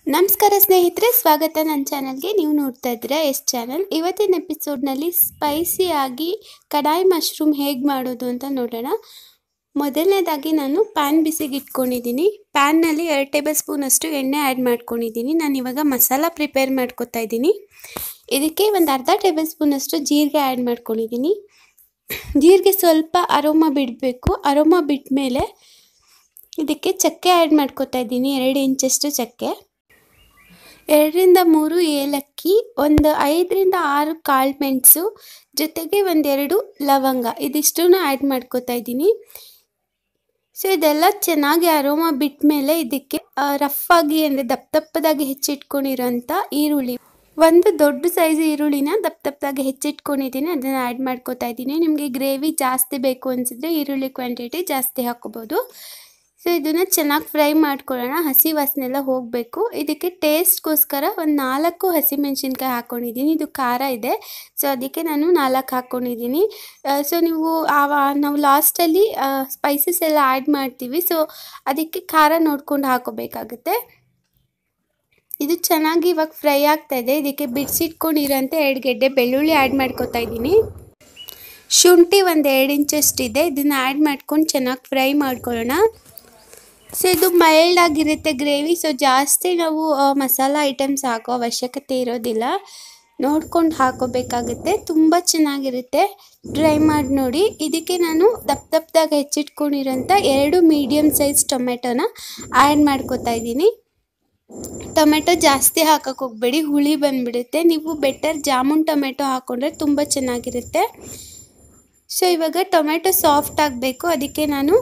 ನಮಸ್ಕಾರ ಸ್ನೇಹಿತರೆ ಸ್ವಾಗತ ನನ್ನ ಚಾನಲ್ಗೆ ನೀವು ನೋಡ್ತಾ ಇದ್ದೀರಾ ಎಸ್ ಚಾನಲ್ ಇವತ್ತಿನ ಎಪಿಸೋಡ್ನಲ್ಲಿ ಸ್ಪೈಸಿಯಾಗಿ ಕಡಾಯಿ ಮಶ್ರೂಮ್ ಹೇಗೆ ಮಾಡೋದು ಅಂತ ನೋಡೋಣ ಮೊದಲನೇದಾಗಿ ನಾನು ಪ್ಯಾನ್ ಬಿಸಿಗೆ ಇಟ್ಕೊಂಡಿದ್ದೀನಿ ಪ್ಯಾನ್ನಲ್ಲಿ ಎರಡು ಟೇಬಲ್ ಸ್ಪೂನಷ್ಟು ಎಣ್ಣೆ ಆ್ಯಡ್ ಮಾಡ್ಕೊಂಡಿದ್ದೀನಿ ನಾನು ಇವಾಗ ಮಸಾಲ ಪ್ರಿಪೇರ್ ಮಾಡ್ಕೊತಾ ಇದ್ದೀನಿ ಇದಕ್ಕೆ ಒಂದು ಅರ್ಧ ಟೇಬಲ್ ಸ್ಪೂನಷ್ಟು ಜೀರಿಗೆ ಆ್ಯಡ್ ಮಾಡ್ಕೊಂಡಿದ್ದೀನಿ ಜೀರಿಗೆ ಸ್ವಲ್ಪ ಅರೋಮ ಬಿಡಬೇಕು ಅರೋಮ ಬಿಟ್ಟ ಮೇಲೆ ಇದಕ್ಕೆ ಚಕ್ಕೆ ಆ್ಯಡ್ ಮಾಡ್ಕೊತಾ ಇದ್ದೀನಿ ಎರಡು ಇಂಚಷ್ಟು ಚಕ್ಕೆ ಎರಡರಿಂದ ಮೂರು ಏಲಕ್ಕಿ ಒಂದು ಐದರಿಂದ ಆರು ಕಾಳು ಮೆಣಸು ಜೊತೆಗೆ ಒಂದೆರಡು ಲವಂಗ ಇದಿಷ್ಟನ್ನು ಆ್ಯಡ್ ಮಾಡ್ಕೋತಾ ಇದ್ದೀನಿ ಸೊ ಇದೆಲ್ಲ ಚೆನ್ನಾಗಿ ಅರೋಮ ಬಿಟ್ಟ ಮೇಲೆ ಇದಕ್ಕೆ ರಫ್ ಆಗಿ ಅಂದರೆ ದಪ್ಪ ದಪ್ಪದಾಗಿ ಹೆಚ್ಚಿಟ್ಕೊಂಡಿರೋಂಥ ಈರುಳ್ಳಿ ಒಂದು ದೊಡ್ಡ ಸೈಜ್ ಈರುಳ್ಳಿನ ದಪ್ಪ ದಪ್ಪದಾಗಿ ಹೆಚ್ಚಿಟ್ಕೊಂಡಿದ್ದೀನಿ ಅದನ್ನು ಆ್ಯಡ್ ಮಾಡ್ಕೋತಾ ಇದ್ದೀನಿ ನಿಮಗೆ ಗ್ರೇವಿ ಜಾಸ್ತಿ ಬೇಕು ಅನಿಸಿದ್ರೆ ಈರುಳ್ಳಿ ಕ್ವಾಂಟಿಟಿ ಜಾಸ್ತಿ ಹಾಕೋಬೋದು ಸೊ ಇದನ್ನು ಚೆನ್ನಾಗಿ ಫ್ರೈ ಮಾಡ್ಕೊಳ್ಳೋಣ ಹಸಿ ವಾಸನೆ ಎಲ್ಲ ಹೋಗಬೇಕು ಇದಕ್ಕೆ ಟೇಸ್ಟ್ಗೋಸ್ಕರ ಒಂದು ನಾಲ್ಕು ಹಸಿಮೆಣ್ಸಿನ್ಕಾಯಿ ಹಾಕ್ಕೊಂಡಿದ್ದೀನಿ ಇದು ಖಾರ ಇದೆ ಸೊ ಅದಕ್ಕೆ ನಾನು ನಾಲ್ಕು ಹಾಕ್ಕೊಂಡಿದ್ದೀನಿ ಸೊ ನೀವು ಆವ ನಾವು ಲಾಸ್ಟಲ್ಲಿ ಸ್ಪೈಸಸ್ ಎಲ್ಲ ಆ್ಯಡ್ ಮಾಡ್ತೀವಿ ಸೊ ಅದಕ್ಕೆ ಖಾರ ನೋಡ್ಕೊಂಡು ಹಾಕೋಬೇಕಾಗುತ್ತೆ ಇದು ಚೆನ್ನಾಗಿ ಇವಾಗ ಫ್ರೈ ಆಗ್ತಾ ಇದೆ ಇದಕ್ಕೆ ಬಿಡಿಸಿಟ್ಕೊಂಡಿರೋಂಥ ಎರಡು ಗೆಡ್ಡೆ ಬೆಳ್ಳುಳ್ಳಿ ಆ್ಯಡ್ ಮಾಡ್ಕೊತಾ ಇದ್ದೀನಿ ಶುಂಠಿ ಒಂದು ಎರಡು ಇಂಚಷ್ಟಿದೆ ಇದನ್ನು ಆ್ಯಡ್ ಮಾಡ್ಕೊಂಡು ಚೆನ್ನಾಗಿ ಫ್ರೈ ಮಾಡ್ಕೊಳ್ಳೋಣ ಸೊ ಇದು ಮೈಲ್ಡ್ ಆಗಿರುತ್ತೆ ಗ್ರೇವಿ ಸೊ ಜಾಸ್ತಿ ನಾವು ಮಸಾಲ ಐಟಮ್ಸ್ ಹಾಕೋ ಅವಶ್ಯಕತೆ ಇರೋದಿಲ್ಲ ನೋಡ್ಕೊಂಡು ಹಾಕೋಬೇಕಾಗುತ್ತೆ ತುಂಬ ಚೆನ್ನಾಗಿರುತ್ತೆ ಟ್ರೈ ಮಾಡಿ ನೋಡಿ ಇದಕ್ಕೆ ನಾನು ದಪ್ಪ ದಪ್ಪದಾಗ ಹೆಚ್ಚಿಟ್ಕೊಂಡಿರೋಂಥ ಎರಡು ಮೀಡಿಯಮ್ ಸೈಜ್ ಟೊಮೆಟೊನ ಆ್ಯಡ್ ಮಾಡ್ಕೊತಾ ಇದ್ದೀನಿ ಟೊಮೆಟೊ ಜಾಸ್ತಿ ಹಾಕಕ್ಕೆ ಹೋಗಬೇಡಿ ಹುಳಿ ಬಂದುಬಿಡುತ್ತೆ ನೀವು ಬೆಟರ್ ಜಾಮೂನ್ ಟೊಮೆಟೊ ಹಾಕ್ಕೊಂಡ್ರೆ ತುಂಬ ಚೆನ್ನಾಗಿರುತ್ತೆ ಸೊ ಇವಾಗ ಟೊಮೆಟೊ ಸಾಫ್ಟ್ ಆಗಬೇಕು ಅದಕ್ಕೆ ನಾನು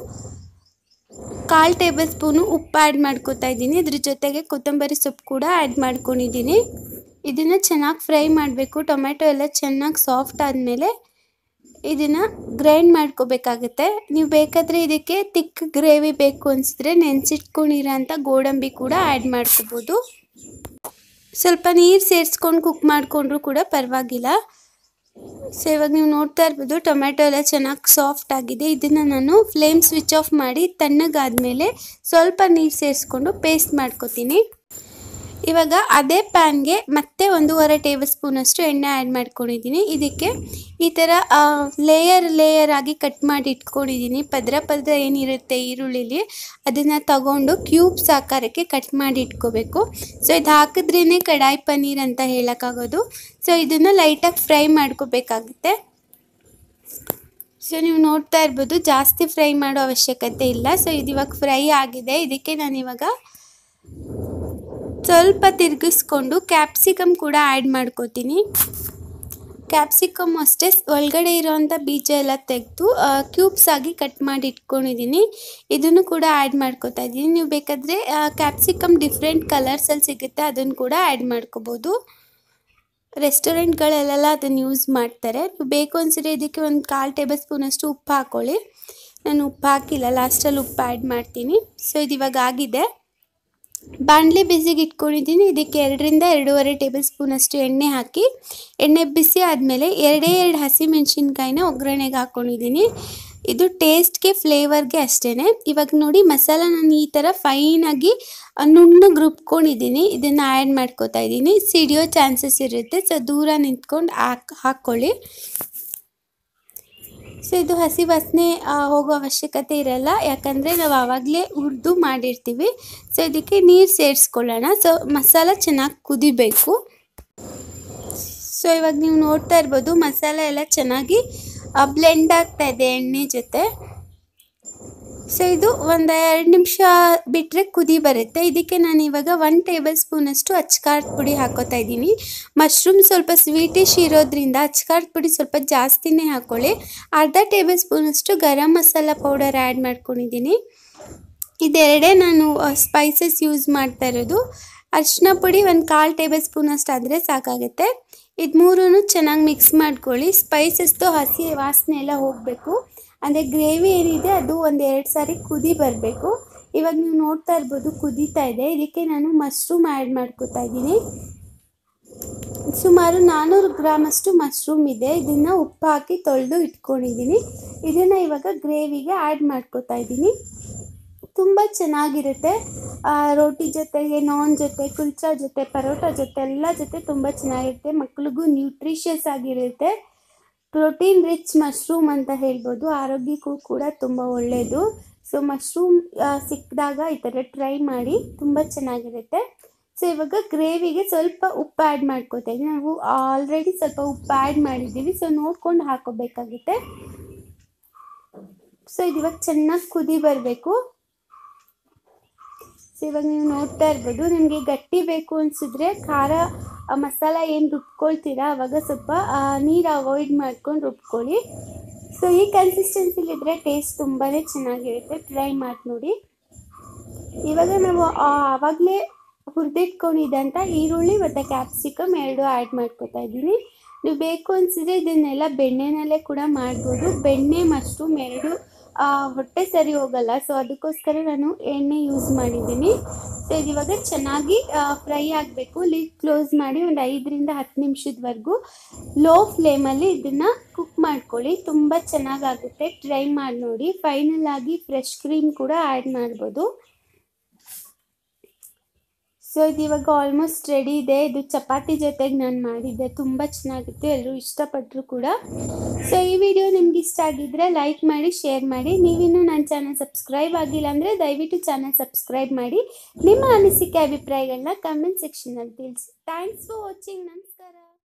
ಕಾಲು ಟೇಬಲ್ ಸ್ಪೂನು ಉಪ್ಪು ಆ್ಯಡ್ ಮಾಡ್ಕೊತಾ ಇದ್ದೀನಿ ಇದ್ರ ಜೊತೆಗೆ ಕೊತ್ತಂಬರಿ ಸೊಪ್ಪು ಕೂಡ ಆ್ಯಡ್ ಮಾಡ್ಕೊಂಡಿದ್ದೀನಿ ಇದನ್ನು ಚೆನ್ನಾಗಿ ಫ್ರೈ ಮಾಡಬೇಕು ಟೊಮೆಟೊ ಎಲ್ಲ ಚೆನ್ನಾಗಿ ಸಾಫ್ಟ್ ಆದಮೇಲೆ ಇದನ್ನು ಗ್ರೈಂಡ್ ಮಾಡ್ಕೋಬೇಕಾಗುತ್ತೆ ನೀವು ಬೇಕಾದರೆ ಇದಕ್ಕೆ ತಿಕ್ ಗ್ರೇವಿ ಬೇಕು ಅನಿಸಿದ್ರೆ ನೆನೆಸಿಟ್ಕೊಂಡಿರೋ ಅಂಥ ಗೋಡಂಬಿ ಕೂಡ ಆ್ಯಡ್ ಮಾಡ್ಕೋಬೋದು ಸ್ವಲ್ಪ ನೀರು ಸೇರಿಸ್ಕೊಂಡು ಕುಕ್ ಮಾಡಿಕೊಂಡ್ರೂ ಕೂಡ ಪರವಾಗಿಲ್ಲ ಸೊ ಇವಾಗ ನೀವು ನೋಡ್ತಾ ಇರ್ಬೋದು ಟೊಮೆಟೊ ಎಲ್ಲ ಚೆನ್ನಾಗಿ ಸಾಫ್ಟ್ ಆಗಿದೆ ಇದನ್ನು ನಾನು ಫ್ಲೇಮ್ ಸ್ವಿಚ್ ಆಫ್ ಮಾಡಿ ತಣ್ಣಗಾದ್ಮೇಲೆ ಸ್ವಲ್ಪ ನೀರು ಸೇರಿಸ್ಕೊಂಡು ಪೇಸ್ಟ್ ಮಾಡ್ಕೊತೀನಿ ಇವಾಗ ಅದೇ ಪ್ಯಾನ್ಗೆ ಮತ್ತೆ ಒಂದೂವರೆ ಟೇಬಲ್ ಸ್ಪೂನಷ್ಟು ಎಣ್ಣೆ ಆ್ಯಡ್ ಮಾಡ್ಕೊಂಡಿದ್ದೀನಿ ಇದಕ್ಕೆ ಈ ಥರ ಲೇಯರ್ ಲೇಯರ್ ಆಗಿ ಕಟ್ ಮಾಡಿ ಇಟ್ಕೊಂಡಿದ್ದೀನಿ ಪದ್ರ ಪದ್ರ ಏನಿರುತ್ತೆ ಈರುಳ್ಳಿಲಿ ಅದನ್ನು ತಗೊಂಡು ಕ್ಯೂಬ್ಸ್ ಆಕಾರಕ್ಕೆ ಕಟ್ ಮಾಡಿ ಇಟ್ಕೋಬೇಕು ಸೊ ಇದು ಹಾಕಿದ್ರೇ ಕಡಾಯಿ ಪನ್ನೀರ್ ಅಂತ ಹೇಳೋಕ್ಕಾಗೋದು ಸೊ ಇದನ್ನು ಲೈಟಾಗಿ ಫ್ರೈ ಮಾಡ್ಕೋಬೇಕಾಗುತ್ತೆ ಸೊ ನೀವು ನೋಡ್ತಾ ಇರ್ಬೋದು ಜಾಸ್ತಿ ಫ್ರೈ ಮಾಡೋ ಅವಶ್ಯಕತೆ ಇಲ್ಲ ಸೊ ಇದು ಇವಾಗ ಫ್ರೈ ಆಗಿದೆ ಇದಕ್ಕೆ ನಾನು ಇವಾಗ ಸ್ವಲ್ಪ ತಿರುಗಿಸ್ಕೊಂಡು ಕ್ಯಾಪ್ಸಿಕಮ್ ಕೂಡ ಆ್ಯಡ್ ಮಾಡ್ಕೋತೀನಿ ಕ್ಯಾಪ್ಸಿಕಮ್ ಅಷ್ಟೇ ಒಳಗಡೆ ಇರೋವಂಥ ಬೀಜ ಎಲ್ಲ ತೆಗೆದು ಕ್ಯೂಬ್ಸ್ ಆಗಿ ಕಟ್ ಮಾಡಿ ಇಟ್ಕೊಂಡಿದ್ದೀನಿ ಇದನ್ನು ಕೂಡ ಆ್ಯಡ್ ಮಾಡ್ಕೋತಾ ಇದ್ದೀನಿ ನೀವು ಬೇಕಾದರೆ ಕ್ಯಾಪ್ಸಿಕಮ್ ಡಿಫ್ರೆಂಟ್ ಕಲರ್ಸಲ್ಲಿ ಸಿಗುತ್ತೆ ಅದನ್ನು ಕೂಡ ಆ್ಯಡ್ ಮಾಡ್ಕೋಬೋದು ರೆಸ್ಟೋರೆಂಟ್ಗಳಲ್ಲೆಲ್ಲ ಅದನ್ನು ಯೂಸ್ ಮಾಡ್ತಾರೆ ನೀವು ಬೇಕು ಅನ್ಸಿದ್ರೆ ಇದಕ್ಕೆ ಒಂದು ಕಾಲು ಟೇಬಲ್ ಸ್ಪೂನಷ್ಟು ಉಪ್ಪು ಹಾಕ್ಕೊಳ್ಳಿ ನಾನು ಉಪ್ಪು ಹಾಕಿಲ್ಲ ಲಾಸ್ಟಲ್ಲಿ ಉಪ್ಪು ಆ್ಯಡ್ ಮಾಡ್ತೀನಿ ಸೊ ಇದು ಇವಾಗ ಆಗಿದೆ ಬಾಣಲೆ ಬಿಸಿಗೆ ಇಟ್ಕೊಂಡಿದ್ದೀನಿ ಇದಕ್ಕೆ ಎರಡರಿಂದ ಎರಡೂವರೆ ಟೇಬಲ್ ಸ್ಪೂನಷ್ಟು ಎಣ್ಣೆ ಹಾಕಿ ಎಣ್ಣೆ ಬಿಸಿ ಆದಮೇಲೆ ಎರಡೇ ಎರಡು ಹಸಿ ಮೆಣಸಿನ್ಕಾಯಿನ ಒಗ್ಗರಣೆಗೆ ಹಾಕ್ಕೊಂಡಿದ್ದೀನಿ ಇದು ಟೇಸ್ಟ್ಗೆ ಫ್ಲೇವರ್ಗೆ ಅಷ್ಟೇ ಇವಾಗ ನೋಡಿ ಮಸಾಲ ನಾನು ಈ ಥರ ಫೈನಾಗಿ ನುಣ್ಣಗೆ ರುಬ್ಕೊಂಡಿದ್ದೀನಿ ಇದನ್ನು ಆ್ಯಡ್ ಮಾಡ್ಕೋತಾ ಇದ್ದೀನಿ ಸಿಡಿಯೋ ಚಾನ್ಸಸ್ ಇರುತ್ತೆ ಸೊ ದೂರ ನಿಂತ್ಕೊಂಡು ಹಾಕ್ ಹಾಕ್ಕೊಳ್ಳಿ ಸೊ ಇದು ಹಸಿ ವಾಸನೆ ಹೋಗೋ ಅವಶ್ಯಕತೆ ಇರಲ್ಲ ಯಾಕಂದರೆ ನಾವು ಆವಾಗಲೇ ಹುರಿದು ಮಾಡಿರ್ತೀವಿ ಸೊ ಇದಕ್ಕೆ ನೀರು ಸೇರಿಸ್ಕೊಳ್ಳೋಣ ಸೊ ಮಸಾಲ ಚೆನ್ನಾಗಿ ಕುದಿಬೇಕು ಸೊ ಇವಾಗ ನೀವು ನೋಡ್ತಾ ಇರ್ಬೋದು ಮಸಾಲ ಎಲ್ಲ ಚೆನ್ನಾಗಿ ಬ್ಲೆಂಡ್ ಆಗ್ತಾ ಇದೆ ಎಣ್ಣೆ ಜೊತೆ ಸೊ ಇದು ಒಂದು ಎರಡು ನಿಮಿಷ ಬಿಟ್ಟರೆ ಕುದಿ ಬರುತ್ತೆ ಇದಕ್ಕೆ ನಾನು ಇವಾಗ ಒನ್ ಟೇಬಲ್ ಸ್ಪೂನಷ್ಟು ಅಚ್ಕಾರದ ಪುಡಿ ಹಾಕೋತಾ ಇದ್ದೀನಿ ಮಶ್ರೂಮ್ ಸ್ವಲ್ಪ ಸ್ವೀಟಿಶ್ ಇರೋದ್ರಿಂದ ಅಚ್ಕಾರದ ಪುಡಿ ಸ್ವಲ್ಪ ಜಾಸ್ತಿನೇ ಹಾಕ್ಕೊಳ್ಳಿ ಅರ್ಧ ಟೇಬಲ್ ಸ್ಪೂನಷ್ಟು ಗರಂ ಮಸಾಲ ಪೌಡರ್ ಆ್ಯಡ್ ಮಾಡ್ಕೊಂಡಿದ್ದೀನಿ ಇದೆರಡೇ ನಾನು ಸ್ಪೈಸಸ್ ಯೂಸ್ ಮಾಡ್ತಾ ಇರೋದು ಅರಿಶಿನ ಪುಡಿ ಒಂದು ಕಾಲು ಟೇಬಲ್ ಸ್ಪೂನಷ್ಟು ಆದರೆ ಸಾಕಾಗುತ್ತೆ ಇದು ಮೂರೂ ಚೆನ್ನಾಗಿ ಮಿಕ್ಸ್ ಮಾಡ್ಕೊಳ್ಳಿ ಸ್ಪೈಸಸ್ದು ಹಸಿ ವಾಸನೆ ಎಲ್ಲ ಹೋಗಬೇಕು ಅಂದರೆ ಗ್ರೇವಿ ಏನಿದೆ ಅದು ಒಂದು ಎರಡು ಸಾರಿ ಕುದಿ ಬರಬೇಕು ಇವಾಗ ನೀವು ನೋಡ್ತಾ ಇರ್ಬೋದು ಕುದೀತಾ ಇದೆ ಇದಕ್ಕೆ ನಾನು ಮಶ್ರೂಮ್ ಆ್ಯಡ್ ಮಾಡ್ಕೋತಾ ಇದ್ದೀನಿ ಸುಮಾರು ನಾನ್ನೂರು ಗ್ರಾಮಷ್ಟು ಮಶ್ರೂಮ್ ಇದೆ ಇದನ್ನು ಉಪ್ಪು ಹಾಕಿ ತೊಳೆದು ಇಟ್ಕೊಂಡಿದ್ದೀನಿ ಇದನ್ನು ಇವಾಗ ಗ್ರೇವಿಗೆ ಆ್ಯಡ್ ಮಾಡ್ಕೋತಾ ಇದ್ದೀನಿ ತುಂಬ ಚೆನ್ನಾಗಿರುತ್ತೆ ಆ, ರೋಟಿ ಜೊತೆಗೆ ನಾನ್ ಜೊತೆ ಕುಲ್ಚಾ ಜೊತೆ ಪರೋಟ ಜೊತೆ ಎಲ್ಲ ಜೊತೆ ತುಂಬ ಚೆನ್ನಾಗಿರುತ್ತೆ ಮಕ್ಳಿಗೂ ನ್ಯೂಟ್ರಿಷಿಯಸ್ ಆಗಿರುತ್ತೆ ಪ್ರೋಟೀನ್ ರಿಚ್ ಮಶ್ರೂಮ್ ಅಂತ ಹೇಳ್ಬೋದು ಆರೋಗ್ಯಕ್ಕೂ ಕೂಡ ತುಂಬ ಒಳ್ಳೆಯದು ಸೊ ಮಶ್ರೂಮ್ ಸಿಕ್ಕಿದಾಗ ಈ ಥರ ಟ್ರೈ ಮಾಡಿ ತುಂಬ ಚೆನ್ನಾಗಿರುತ್ತೆ ಸೊ ಇವಾಗ ಗ್ರೇವಿಗೆ ಸ್ವಲ್ಪ ಉಪ್ಪು ಆ್ಯಡ್ ಮಾಡ್ಕೋತಾ ಇದ್ದೀವಿ ನಾವು ಆಲ್ರೆಡಿ ಸ್ವಲ್ಪ ಉಪ್ಪು ಆ್ಯಡ್ ಮಾಡಿದ್ದೀವಿ ಸೊ ನೋಡ್ಕೊಂಡು ಹಾಕೋಬೇಕಾಗುತ್ತೆ ಸೊ ಇದು ಇವಾಗ ಚೆನ್ನಾಗಿ ಕುದಿ ಬರಬೇಕು ಸೊ ಇವಾಗ ನೀವು ನೋಡ್ತಾ ಇರ್ಬೋದು ನಿಮಗೆ ಗಟ್ಟಿ ಬೇಕು ಅನಿಸಿದ್ರೆ ಖಾರ ಆ ಮಸಾಲ ಏನು ರುಬ್ಕೊಳ್ತೀರಾ ಅವಾಗ ಸ್ವಲ್ಪ ನೀರು ಅವಾಯ್ಡ್ ಮಾಡ್ಕೊಂಡು ರುಬ್ಕೊಳ್ಳಿ ಸೊ ಈ ಕನ್ಸಿಸ್ಟೆನ್ಸಿಲಿದ್ರೆ ಟೇಸ್ಟ್ ತುಂಬಾ ಚೆನ್ನಾಗಿರುತ್ತೆ ಟ್ರೈ ಮಾಡಿ ನೋಡಿ ಇವಾಗ ನಾವು ಆವಾಗಲೇ ಹುರಿದಿಟ್ಕೊಂಡಿದ್ದಂಥ ಈರುಳ್ಳಿ ಮತ್ತು ಕ್ಯಾಪ್ಸಿಕಮ್ ಎರಡು ಆ್ಯಡ್ ಮಾಡ್ಕೊತಾ ಇದ್ದೀನಿ ನೀವು ಬೇಕು ಅನಿಸಿದ್ರೆ ಇದನ್ನೆಲ್ಲ ಬೆಣ್ಣೆನಲ್ಲೇ ಕೂಡ ಮಾಡ್ಬೋದು ಬೆಣ್ಣೆ ಮಶ್ರೂಮ್ ಎರಡು ಆ, ಹೊಟ್ಟೆ ಸರಿ ಹೋಗಲ್ಲ ಸೊ ಅದಕ್ಕೋಸ್ಕರ ನಾನು ಎಣ್ಣೆ ಯೂಸ್ ಮಾಡಿದ್ದೀನಿ ಸೊ ಇದು ಇವಾಗ ಚೆನ್ನಾಗಿ ಫ್ರೈ ಆಗಬೇಕು ಲಿಡ್ ಕ್ಲೋಸ್ ಮಾಡಿ ಒಂದು ಐದರಿಂದ ಹತ್ತು ನಿಮಿಷದವರೆಗೂ ಲೋ ಫ್ಲೇಮಲ್ಲಿ ಇದನ್ನು ಕುಕ್ ಮಾಡ್ಕೊಳ್ಳಿ ತುಂಬ ಚೆನ್ನಾಗಾಗುತ್ತೆ ಟ್ರೈ ಮಾಡಿ ನೋಡಿ ಫೈನಲ್ ಆಗಿ ಫ್ರೆಶ್ ಕ್ರೀಮ್ ಕೂಡ ಆ್ಯಡ್ ಮಾಡ್ಬೋದು ಸೊ ಇದು ಇವಾಗ ಆಲ್ಮೋಸ್ಟ್ ರೆಡಿ ಇದೆ ಇದು ಚಪಾತಿ ಜೊತೆಗೆ ನಾನು ಮಾಡಿದ್ದೆ ತುಂಬ ಚೆನ್ನಾಗಿತ್ತು ಎಲ್ಲರೂ ಇಷ್ಟಪಟ್ಟರು ಕೂಡ ಸೊ ಈ ವಿಡಿಯೋ ನಿಮ್ಗೆ ಇಷ್ಟ ಆಗಿದ್ರೆ ಲೈಕ್ ಮಾಡಿ ಶೇರ್ ಮಾಡಿ ನೀವಿನ್ನೂ ನನ್ನ ಚಾನಲ್ ಸಬ್ಸ್ಕ್ರೈಬ್ ಆಗಿಲ್ಲ ಅಂದರೆ ದಯವಿಟ್ಟು ಚಾನಲ್ ಸಬ್ಸ್ಕ್ರೈಬ್ ಮಾಡಿ ನಿಮ್ಮ ಅನಿಸಿಕೆ ಅಭಿಪ್ರಾಯಗಳನ್ನ ಕಮೆಂಟ್ ಸೆಕ್ಷನಲ್ಲಿ ತಿಳಿಸಿ ಥ್ಯಾಂಕ್ಸ್ ಫಾರ್ ವಾಚಿಂಗ್ ನಮಸ್ಕಾರ